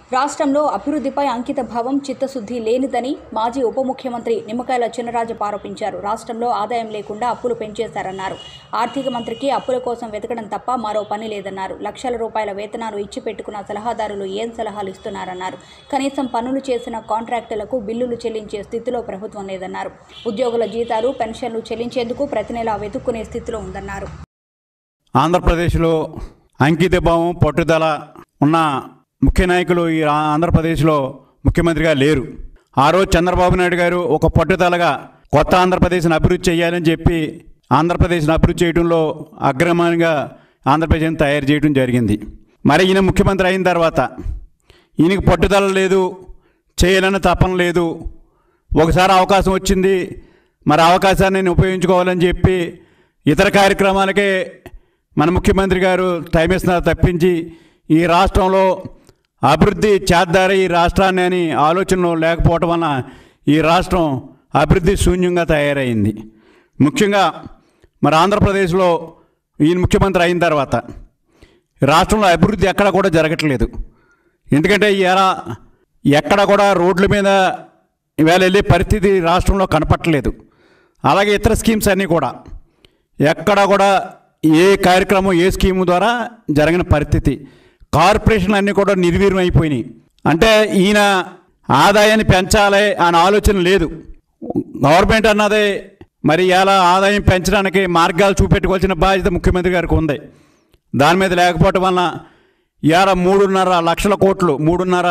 రాష్ట్రంలో అభివృద్ధిపై అంకిత భావం చిత్తశుద్ధి లేనిదని మాజీ ఉప ముఖ్యమంత్రి నిమ్మకాయల చినరాజప్ప ఆరోపించారు రాష్ట్రంలో ఆదాయం లేకుండా అప్పులు పెంచేశారన్నారు ఆర్థిక మంత్రికి అప్పుల కోసం వెతకడం తప్ప మరో పని లేదన్నారు లక్షల రూపాయల వేతనాలు ఇచ్చి పెట్టుకున్న సలహాదారులు ఏం సలహాలు ఇస్తున్నారన్నారు కనీసం పనులు చేసిన కాంట్రాక్టులకు బిల్లులు చెల్లించే స్థితిలో ప్రభుత్వం లేదన్నారు ఉద్యోగుల జీతాలు పెన్షన్లు చెల్లించేందుకు ప్రతి నెలా వెతుక్కునే స్థితిలో ఉందన్నారు ఆంధ్రప్రదేశ్లో అంకిత భావం పట్టుదల ఉన్న ముఖ్య నాయకులు ఈ ఆ- ఆంధ్రప్రదేశ్లో ముఖ్యమంత్రిగా లేరు ఆ రోజు చంద్రబాబు నాయుడు గారు ఒక పట్టుదలగా కొత్త ఆంధ్రప్రదేశ్ని అభివృద్ధి చేయాలని చెప్పి ఆంధ్రప్రదేశ్ని అభివృద్ధి చేయడంలో అగ్రమానిగా ఆంధ్రప్రదేశ్ని తయారు చేయడం జరిగింది మరి ఈయన ముఖ్యమంత్రి అయిన తర్వాత ఈయనకి పట్టుదల లేదు చేయాలని తపన లేదు ఒకసారి అవకాశం వచ్చింది మరి ఆ అవకాశాన్ని నేను ఉపయోగించుకోవాలని చెప్పి ఇతర కార్యక్రమాలకే మన ముఖ్యమంత్రి గారు టైం ఇస్తున్నారు తప్పించి ఈ రాష్ట్రంలో అభివృద్ధి చేద్దారు ఈ రాష్ట్రాన్ని అని ఆలోచనలు లేకపోవటం వలన ఈ రాష్ట్రం అభివృద్ధి శూన్యంగా తయారైంది ముఖ్యంగా మరి ఆంధ్రప్రదేశ్లో ఈయన ముఖ్యమంత్రి అయిన తర్వాత రాష్ట్రంలో అభివృద్ధి ఎక్కడ కూడా జరగట్లేదు ఎందుకంటే ఇవాళ ఎక్కడ కూడా రోడ్ల మీద ఇవాళ వెళ్ళే పరిస్థితి రాష్ట్రంలో కనపట్టలేదు అలాగే ఇతర స్కీమ్స్ అన్నీ కూడా ఎక్కడ కూడా ఏ కార్యక్రమం ఏ స్కీము ద్వారా జరగని పరిస్థితి కార్పొరేషన్లు అన్నీ కూడా నిర్వీర్యం అయిపోయినాయి అంటే ఈయన ఆదాయాన్ని పెంచాలి అనే ఆలోచన లేదు గవర్నమెంట్ అన్నది మరి ఇలా ఆదాయం పెంచడానికి మార్గాలు చూపెట్టుకోవాల్సిన బాధ్యత ముఖ్యమంత్రి గారికి ఉంది దాని మీద లేకపోవటం వలన ఇవాళ మూడున్నర లక్షల కోట్లు మూడున్నర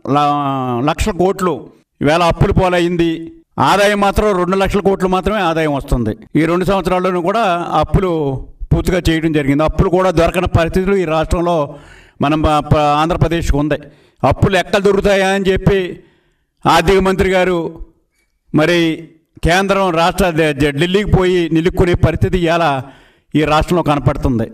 ల- లక్షల కోట్లు ఇవాళ అప్పులు పోలయింది ఆదాయం మాత్రం రెండు లక్షల కోట్లు మాత్రమే ఆదాయం వస్తుంది ఈ రెండు సంవత్సరాల్లోనూ కూడా అప్పులు పూర్తిగా చేయడం జరిగింది అప్పులు కూడా దొరకని పరిస్థితులు ఈ రాష్ట్రంలో మనం ప- ప- ఆంధ్రప్రదేశ్కి ఉంది అప్పులు ఎక్కడ దొరుకుతాయా అని చెప్పి ఆర్థిక మంత్రి గారు మరి కేంద్రం రాష్ట్ర ఢ- ఢ- ఢిల్లీకి పోయి నిలుక్కునే పరిస్థితి ఇవాళ ఈ రాష్ట్రంలో కనపడుతుంది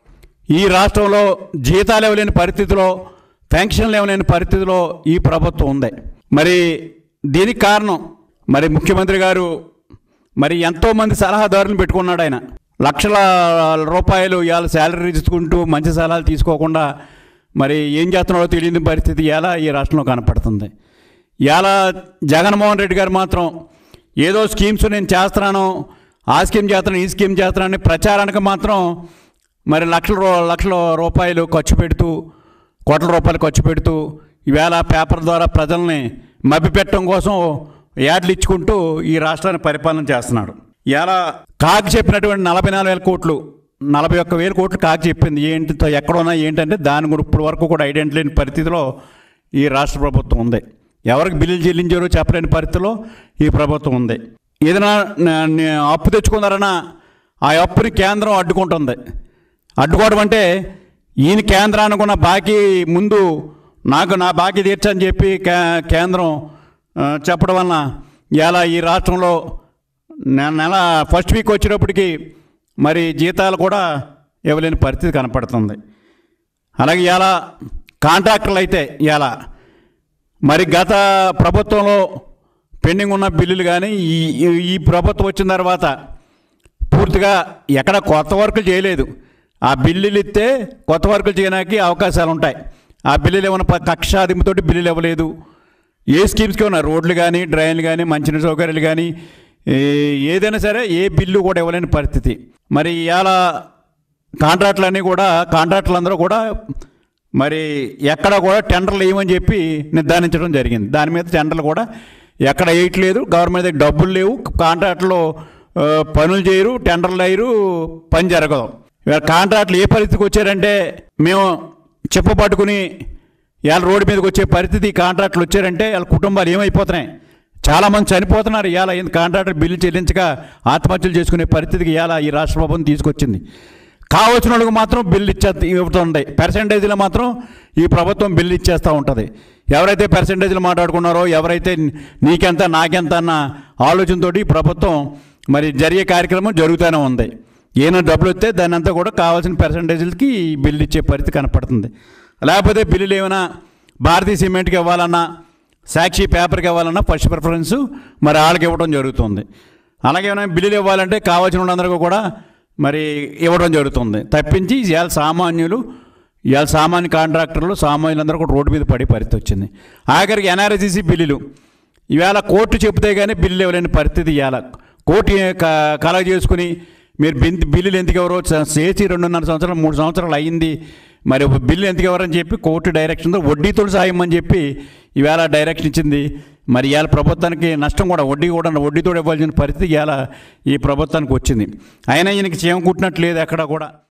ఈ రాష్ట్రంలో జీతాలు ఇవ్వలేని పరిస్థితిలో పెన్షన్లు ఇవ్వలేని పరిస్థితిలో ఈ ప్రభుత్వం ఉంది మరి దీనికి కారణం మరి ముఖ్యమంత్రి గారు మరి ఎంతోమంది సలహాదారులను పెట్టుకున్నాడు ఆయన లక్షల రూపాయలు ఇవాళ శాలరీ తీసుకుంటూ మంచి సలహాలు తీసుకోకుండా మరి ఏం చేస్తున్నాడో తెలియని పరిస్థితి ఇలా ఈ రాష్ట్రంలో కనపడుతుంది ఇలా జగన్మోహన్ రెడ్డి గారు మాత్రం ఏదో స్కీమ్స్ నేను చేస్తున్నాను ఆ స్కీమ్ చేస్తున్నాను ఈ స్కీమ్ చేస్తున్నాను అని ప్రచారానికి మాత్రం మరి లక్షల రూ లక్షల రూపాయలు ఖర్చు పెడుతూ కోట్ల రూపాయలు ఖర్చు పెడుతూ ఈవేళ పేపర్ ద్వారా ప్రజల్ని మభ్యపెట్టడం కోసం యాడ్లు ఇచ్చుకుంటూ ఈ రాష్ట్రాన్ని పరిపాలన చేస్తున్నాడు ఇలా కాకి చెప్పినటువంటి నలభై నాలుగు వేల కోట్లు నలభై ఒక్క వేల కోట్లు కాకి చెప్పింది ఏంటితో ఎక్కడున్నా ఏంటంటే దాని కూడా ఇప్పుడు వరకు కూడా ఐడెంటి లేని పరిస్థితిలో ఈ రాష్ట్ర ప్రభుత్వం ఉంది ఎవరికి బిల్లులు చెల్లించారో చెప్పలేని పరిస్థితిలో ఈ ప్రభుత్వం ఉంది ఏదైనా న- న- అప్పు తెచ్చుకున్నారన్నా ఆ అప్పుని కేంద్రం అడ్డుకుంటుంది అడ్డుకోవడం అంటే ఈయన కేంద్రానికి ఉన్న బాకీ ముందు నాకు నా బాకీ తీర్చని చెప్పి కే- కేంద్రం ఆ, చెప్పడం వలన ఇలా ఈ రాష్ట్రంలో నె- నెల ఫస్ట్ వీక్ వచ్చేటప్పటికి మరి జీతాలు కూడా ఇవ్వలేని పరిస్థితి కనపడుతుంది అలాగే ఇలా కాంట్రాక్టర్లు అయితే ఇలా మరి గత ప్రభుత్వంలో పెండింగ్ ఉన్న బిల్లులు కానీ ఈ ఈ- ఈ ప్రభుత్వం వచ్చిన తర్వాత పూర్తిగా ఎక్కడ కొత్త వర్కులు చేయలేదు ఆ బిల్లులు ఇస్తే కొత్త వర్కులు చేయడానికి అవకాశాలు ఉంటాయి ఆ బిల్లులు ఏమైనా ప- కక్షాదింపుతోటి బిల్లులు ఇవ్వలేదు ఏ స్కీమ్స్కి ఉన్నా రోడ్లు కానీ డ్రైన్లు కానీ మంచినీటి సౌకర్యాలు కానీ ఏ- ఏదైనా సరే ఏ బిల్లు కూడా ఇవ్వలేని పరిస్థితి మరి ఇవాళ కాంట్రాక్టులన్నీ కూడా కాంట్రాక్టులు అందరూ కూడా మరి ఎక్కడ కూడా టెండర్లు వేయమని చెప్పి నిర్ధారించడం జరిగింది దాని మీద టెండర్లు కూడా ఎక్కడ వేయట్లేదు గవర్నమెంట్ దగ్గర డబ్బులు లేవు కాంట్రాక్టులు ఆ, పనులు చేయరు టెండర్లు వేయరు పని జరగదు ఇవాళ కాంట్రాక్టులు ఏ పరిస్థితికి వచ్చారంటే మేము చెప్ప పట్టుకుని ఇవాళ రోడ్డు మీదకి వచ్చే పరిస్థితి ఈ కాంట్రాక్టులు వచ్చారంటే వాళ్ళ కుటుంబాలు ఏమైపోతున్నాయి చాలామంది చనిపోతున్నారు ఇవాళ ఇంత కాంట్రాక్టర్ బిల్లు చెల్లించక ఆత్మహత్యలు చేసుకునే పరిస్థితికి ఇవాళ ఈ రాష్ట్ర ప్రభుత్వం తీసుకొచ్చింది కావాల్సిన వాళ్ళకి మాత్రం బిల్లు ఇచ్చే ఇవ్వతుంది పర్సంటేజ్లో మాత్రం ఈ ప్రభుత్వం బిల్లు ఇచ్చేస్తూ ఉంటుంది ఎవరైతే పర్సంటేజ్లు మాట్లాడుకున్నారో ఎవరైతే నీకెంత నాకెంత అన్న ఆలోచనతోటి ఈ ప్రభుత్వం మరి జరిగే కార్యక్రమం జరుగుతూనే ఉంది ఏమైనా డబ్బులు వస్తే దాన్ని అంతా కూడా కావాల్సిన పర్సంటేజ్లకి బిల్లు ఇచ్చే పరిస్థితి కనపడుతుంది లేకపోతే బిల్లులు ఏమైనా భారతీయ సిమెంట్కి ఇవ్వాలన్నా సాక్షి పేపర్కి ఇవ్వాలన్నా ఫస్ట్ ప్రిఫరెన్స్ మరి వాళ్ళకి ఇవ్వడం జరుగుతుంది అలాగే ఏమైనా బిల్లులు ఇవ్వాలంటే కావాల్సిన వాళ్ళందరికీ కూడా మరి ఇవ్వడం జరుగుతుంది తప్పించి ఇవాళ సామాన్యులు ఇవాళ సామాన్య కాంట్రాక్టర్లు సామాన్యులందరూ కూడా రోడ్డు మీద పడే పరిస్థితి వచ్చింది ఆఖరికి ఎన్ఆర్జీసీ బిల్లులు ఇవాళ కోర్టు చెబితే కానీ బిల్లు ఇవ్వలేని పరిస్థితి ఇవాళ కోర్టు క- కలగ చేసుకుని మీరు బిన్ బిల్లులు ఎందుకు ఎవరో చేసి రెండున్నర సంవత్సరాలు మూడు సంవత్సరాలు అయ్యింది మరి బిల్లు ఎందుకు ఎవరని చెప్పి కోర్టు డైరెక్షన్తో వడ్డీతో సాయం అని చెప్పి ఈవేళ డైరెక్షన్ ఇచ్చింది మరి ఇవాళ ప్రభుత్వానికి నష్టం కూడా వడ్డీ కూడా వడ్డీతో ఇవ్వాల్సిన పరిస్థితి ఇవాళ ఈ ప్రభుత్వానికి వచ్చింది అయినా ఈయనకి చీమ కుట్టినట్టు లేదు ఎక్కడ కూడా